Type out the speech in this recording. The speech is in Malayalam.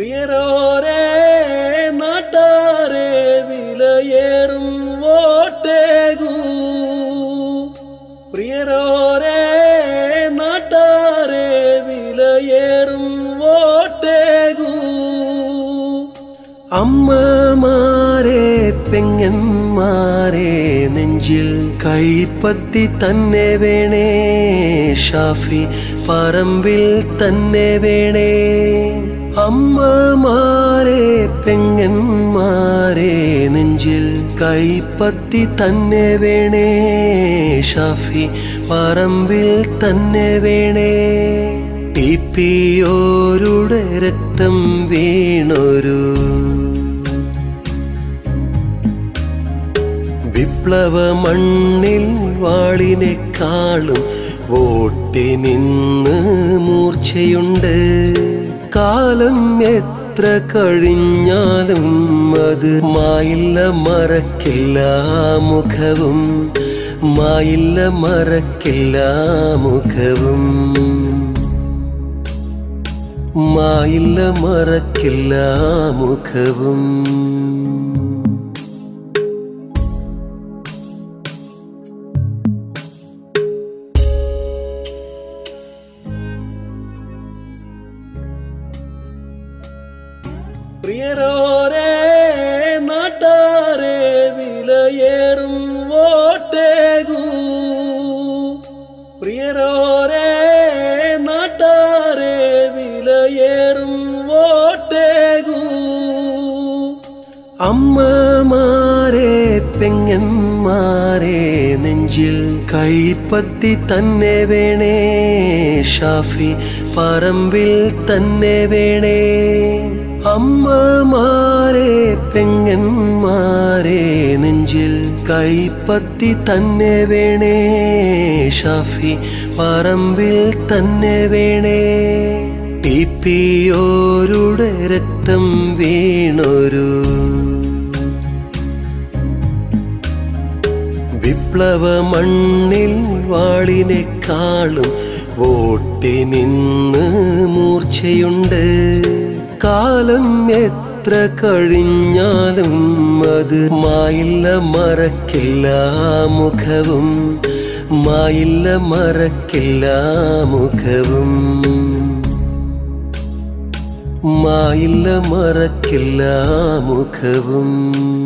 പ്രിയരോരേ നാട്ടാരെ വിലയേറും വോട്ടേകൂ പ്രിയരോരേ നാട്ടാരെ വിലയേറും വോട്ടേകൂ അമ്മമാരെ പെങ്ങന്മാരെ നെഞ്ചിൽ കൈപ്പത്തി തന്നെ വേണേ ഷാഫി പറമ്പിൽ തന്നെ വേണേ അമ്മമാരെ പെങ്ങന്മാരെ നെഞ്ചിൽ കൈപ്പത്തി തന്നെ വേണേ ഷാഫി പറമ്പിൽ തന്നെ വേണേ ടിപ്പിയോരുടെ രക്തം വീണൊരു വിപ്ലവ മണ്ണിൽ വാളിനെക്കാളും വോട്ടിനിന്ന് മൂർച്ചയുണ്ട് കാലം എത്ര കഴിഞ്ഞാലും അത് മായില്ല മറക്കില്ല ആ മുഖവും മായില്ല മറക്കില്ല ആ മുഖവും മായില്ല മറക്കില്ല ആ മുഖവും പ്രിയരോരേ നാട്ടാരെ വിലയേറും വോട്ടേകൂ പ്രിയരോരേ നാട്ടാരെ വിലയേറും വോട്ടേകൂ അമ്മമാരെ പെങ്ങന്മാരെ നെഞ്ചിൽ കൈപ്പത്തി തന്നെ വേണേ ഷാഫി പറമ്പിൽ തന്നെ വേണേ അമ്മമാരെ പെങ്ങന്മാരെ നെഞ്ചിൽ കൈപ്പത്തി തന്നെ വേണേ ഷാഫി പറമ്പിൽ തന്നെ വേണേ ടിപ്പിയോരുടെ രക്തം വീണൊരു വിപ്ലവ മണ്ണിൽ വാളിനെക്കാളും വോട്ടിനിന്ന് മൂർച്ചയുണ്ട് കാലം എത്ര കഴിഞ്ഞാലും അത് മായില്ല മറക്കില്ല ആ മുഖവും മായില്ല മറക്കില്ല ആ മുഖവും മായില്ല മറക്കില്ല ആ മുഖവും